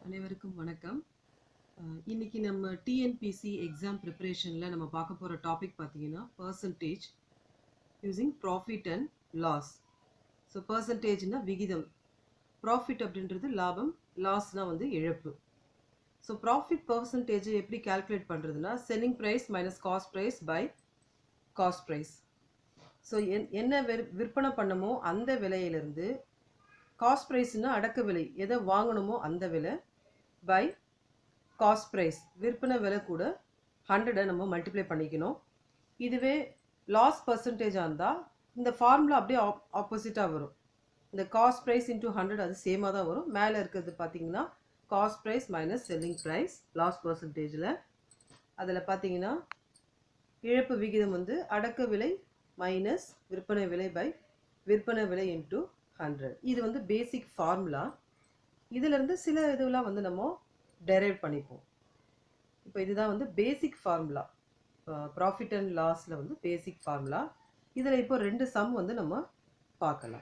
அனைவருக்கும் வணக்கம் அஹ் இன்னைக்கு நம்ம டிஎன்பிசி எக்ஸாம் ப்ரிப்பரேஷனில் நம்ம பார்க்க போகிற டாபிக் பார்த்தீங்கன்னா percentage using profit and loss so பர்சன்டேஜ்னா விகிதம் ப்ராஃபிட் அப்படின்றது லாபம் லாஸ்னால் வந்து இழப்பு ஸோ ப்ராஃபிட் பர்சன்டேஜ் எப்படி கால்குலேட் பண்ணுறதுனா selling price minus cost price by cost price so என் என்ன விற் விற்பனை பண்ணமோ அந்த விலையிலிருந்து காஸ்ட் ப்ரைஸ்னா அடக்க விலை எதை வாங்கணுமோ அந்த விலை பை காஸ்ட் ப்ரைஸ் விற்பனை விலை கூட ஹண்ட்ரடை நம்ம மல்டிப்ளை பண்ணிக்கணும் இதுவே லாஸ் பர்சன்டேஜாக இருந்தால் இந்த ஃபார்முலா அப்படியே ஆப் ஆப்போசிட்டாக வரும் இந்த காஸ்ட் ப்ரைஸ் இன்டூ ஹண்ட்ரட் அது சேமாக தான் வரும் மேலே இருக்கிறது பார்த்தீங்கன்னா cost price minus selling price loss பர்சன்டேஜில் அதில் பார்த்தீங்கன்னா இழப்பு விகிதம் வந்து அடக்க விலை மைனஸ் விற்பனை விலை பை விற்பனை விலை இன்டூ ஹண்ட்ரட் இது வந்து பேசிக் ஃபார்முலா இதிலேருந்து சில இதுவெல்லாம் வந்து நம்ம டெரைவ் பண்ணிப்போம் இப்போ இதுதான் வந்து பேசிக் ஃபார்முலா ப்ராஃபிட் அண்ட் லாஸில் வந்து பேசிக் ஃபார்முலா இதில் இப்போ ரெண்டு சம் வந்து நம்ம பார்க்கலாம்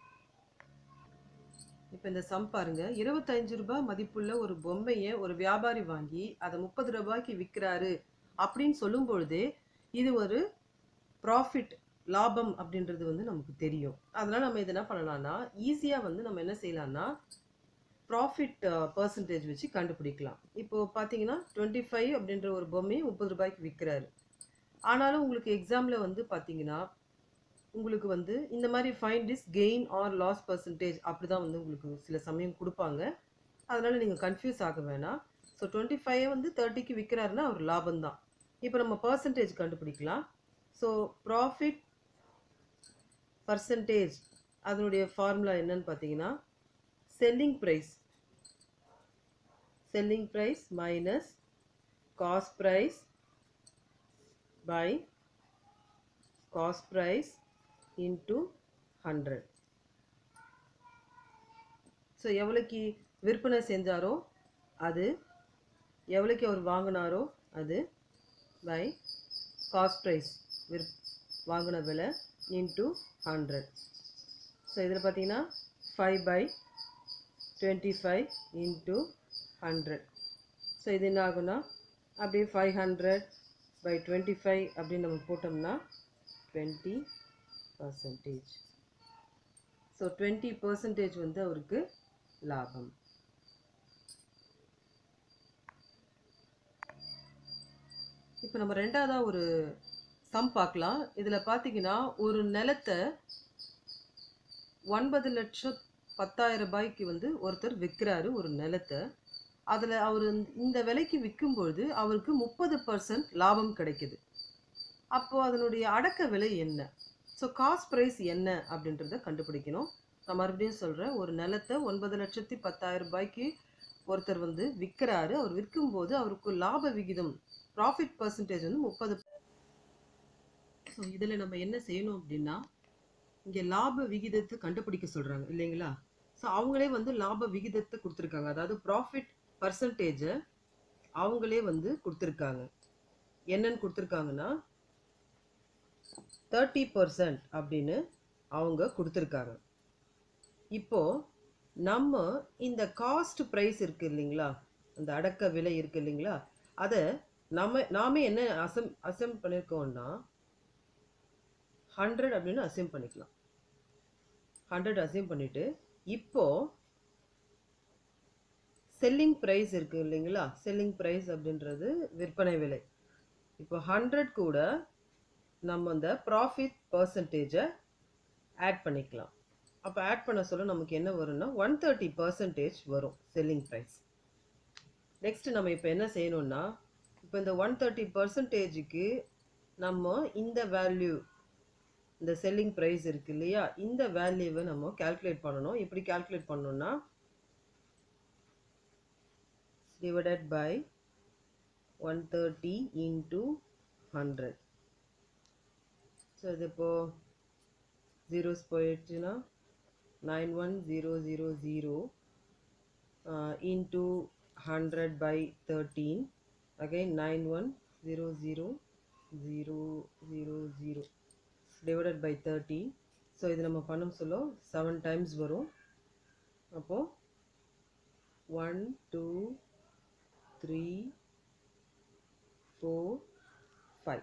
இப்போ இந்த சம் பாருங்க இருபத்தஞ்சு ரூபாய் மதிப்புள்ள ஒரு பொம்மையை ஒரு வியாபாரி வாங்கி அதை முப்பது ரூபாய்க்கு விற்கிறாரு அப்படின்னு சொல்லும் பொழுதே இது ஒரு ப்ராஃபிட் லாபம் அப்படின்றது வந்து நமக்கு தெரியும் அதனால் நம்ம இது என்ன பண்ணலாம்னா ஈஸியாக வந்து நம்ம என்ன செய்யலாம்னா ப்ராஃபிட் பர்சன்டேஜ் வச்சு கண்டுபிடிக்கலாம் இப்போது பார்த்தீங்கன்னா டுவெண்ட்டி ஃபைவ் அப்படின்ற ஒரு பொம்மையை முப்பது ரூபாய்க்கு விற்கிறாரு ஆனாலும் உங்களுக்கு எக்ஸாமில் வந்து பார்த்தீங்கன்னா உங்களுக்கு வந்து இந்த மாதிரி find this gain or loss percentage அப்படி தான் வந்து உங்களுக்கு சில சமயம் கொடுப்பாங்க அதனால் நீங்கள் கன்ஃபியூஸ் ஆக வேணாம் ஸோ டுவெண்ட்டி ஃபைவ் வந்து தேர்ட்டிக்கு விற்கிறாருன்னா அவர் லாபம் தான் இப்போ நம்ம பர்சன்டேஜ் கண்டுபிடிக்கலாம் ஸோ ப்ராஃபிட் பர்சன்டேஜ் அதனுடைய ஃபார்முலா என்னன்னு பார்த்தீங்கன்னா selling price selling price minus cost price by cost price into hundred so எவ்வளோக்கு விற்பனை செஞ்சாரோ அது எவ்வளோக்கு அவர் வாங்கினாரோ அது பை காஸ்ட் ப்ரைஸ் விற் வாங்கின விலை இன்ட்டு ஹண்ட்ரட் ஸோ இதில் பார்த்தீங்கன்னா five by twenty five into hundred so இது என்ன ஆகும்னா அப்படியே five hundred by twenty five அப்படின்னு நம்ம போட்டோம்னா twenty percentage so twenty percentage வந்து அவருக்கு லாபம் இப்போ நம்ம ரெண்டாவதாக ஒரு சம் பார்க்கலாம் இதில் பார்த்தீங்கன்னா ஒரு நிலத்தை ஒன்பது லட்சம் பத்தாயிரம் ரூபாய்க்கு வந்து ஒருத்தர் விற்கிறாரு ஒரு நிலத்தை அதில் அவர் இந்த விலைக்கு விற்கும்பொழுது அவருக்கு முப்பது பர்சன்ட் லாபம் கிடைக்குது அப்போது அதனுடைய அடக்க விலை என்ன ஸோ காஸ்ட் ப்ரைஸ் என்ன அப்படின்றத கண்டுபிடிக்கணும் நான் மறுபடியும் சொல்கிறேன் ஒரு நிலத்தை ஒன்பது லட்சத்தி பத்தாயிரம் ரூபாய்க்கு ஒருத்தர் வந்து விற்கிறாரு அவர் விற்கும்போது அவருக்கு லாப விகிதம் ப்ராஃபிட் பர்சன்டேஜ் வந்து முப்பது ஸோ இதில் நம்ம என்ன செய்யணும் அப்படின்னா இங்கே லாப விகிதத்தை கண்டுபிடிக்க சொல்கிறாங்க இல்லைங்களா ஸோ அவங்களே வந்து லாப விகிதத்தை கொடுத்துருக்காங்க அதாவது ப்ராஃபிட் பர்சன்டேஜை அவங்களே வந்து கொடுத்துருக்காங்க என்னன்னு கொடுத்துருக்காங்கன்னா தேர்ட்டி பர்சன்ட் அப்படின்னு அவங்க கொடுத்துருக்காங்க இப்போ நம்ம இந்த காஸ்ட் ப்ரைஸ் இருக்கு இல்லைங்களா அந்த அடக்க விலை இருக்கு இல்லைங்களா அதை நம்ம நாமே என்ன அசம் அசம் பண்ணியிருக்கோம்னா ஹண்ட்ரட் அப்படின்னு அசியூம் பண்ணிக்கலாம் ஹண்ட்ரட் அசியூம் பண்ணிவிட்டு இப்போ செல்லிங் ப்ரைஸ் இருக்குது இல்லைங்களா செல்லிங் ப்ரைஸ் அப்படின்றது விற்பனை விலை இப்போ ஹண்ட்ரட் கூட நம்ம அந்த ப்ராஃபிட் பர்சன்டேஜை ஆட் பண்ணிக்கலாம் அப்போ ஆட் பண்ண சொல்ல நமக்கு என்ன வரும்னா ஒன் தேர்ட்டி பர்சன்டேஜ் வரும் செல்லிங் ப்ரைஸ் நெக்ஸ்ட் நம்ம இப்போ என்ன செய்யணும்னா இப்போ இந்த ஒன் தேர்ட்டி பர்சன்டேஜுக்கு நம்ம இந்த வேல்யூ இந்த செல்லிங் ப்ரைஸ் இருக்கு இல்லையா இந்த வேல்யூவை நம்ம கால்குலேட் பண்ணணும் எப்படி கால்குலேட் பண்ணணும்னா divided by one thirty into hundred so இது இப்போது ஜீரோஸ் போயிடுச்சுன்னா nine one zero zero zero into hundred by thirteen again nine one zero zero zero zero zero divided by thirty so இது நம்ம பண்ண சொல்ல செவன் டைம்ஸ் வரும் அப்போது one two three four five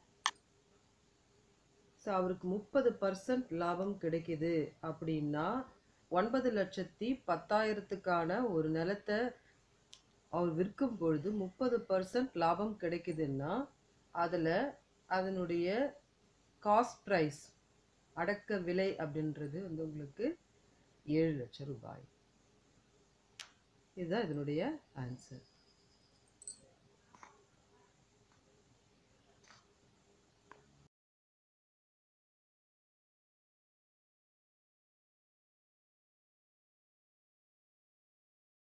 so அவருக்கு முப்பது பர்சன்ட் லாபம் கிடைக்குது அப்படின்னா ஒன்பது லட்சத்தி பத்தாயிரத்துக்கான ஒரு நிலத்தை அவர் விற்கும் பொழுது முப்பது பர்சன்ட் லாபம் கிடைக்குதுன்னா அதில் அதனுடைய காஸ்ட் ப்ரைஸ் அடக்க விலை அப்படின்றது வந்து உங்களுக்கு ஏழு லட்சம் ரூபாய் இதுதான் இதனுடைய ஆன்சர்